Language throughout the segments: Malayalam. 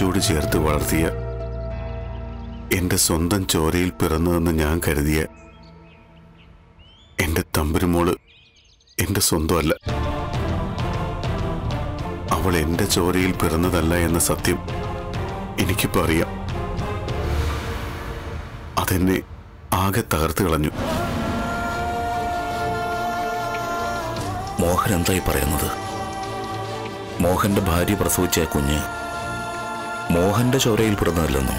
നെഞ്ചോട് ചേർത്ത് വളർത്തിയ എന്റെ സ്വന്തം ചോരയിൽ പിറന്നതെന്ന് ഞാൻ കരുതിയ എന്റെ തമ്പുരുമോള് എന്റെ സ്വന്തമല്ല അവൾ എന്റെ ചോരയിൽ പിറന്നതല്ല എന്ന സത്യം എനിക്കിപ്പോ അറിയാം അതെന്നെ ആകെ തകർത്ത് കളഞ്ഞു മോഹൻ എന്തായി പറയുന്നത് മോഹന്റെ ഭാര്യ പ്രസവിച്ച ആ കുഞ്ഞ് മോഹന്റെ ചോരയിൽ പിറന്നതല്ലെന്നോ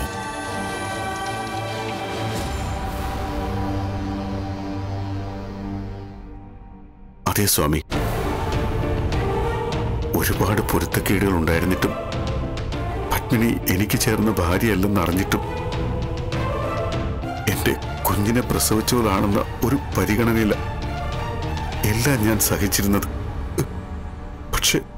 അതെ സ്വാമി ഒരുപാട് പൊരുത്തക്കേടുകൾ ഉണ്ടായിരുന്നിട്ടും പത്മിനി എനിക്ക് ചേർന്ന ഭാര്യയല്ലെന്ന് അറിഞ്ഞിട്ടും എന്റെ കുഞ്ഞിനെ പ്രസവിച്ചവളാണെന്ന ഒരു പരിഗണനയില്ല എല്ലാം ഞാൻ സഹിച്ചിരുന്നത് പക്ഷെ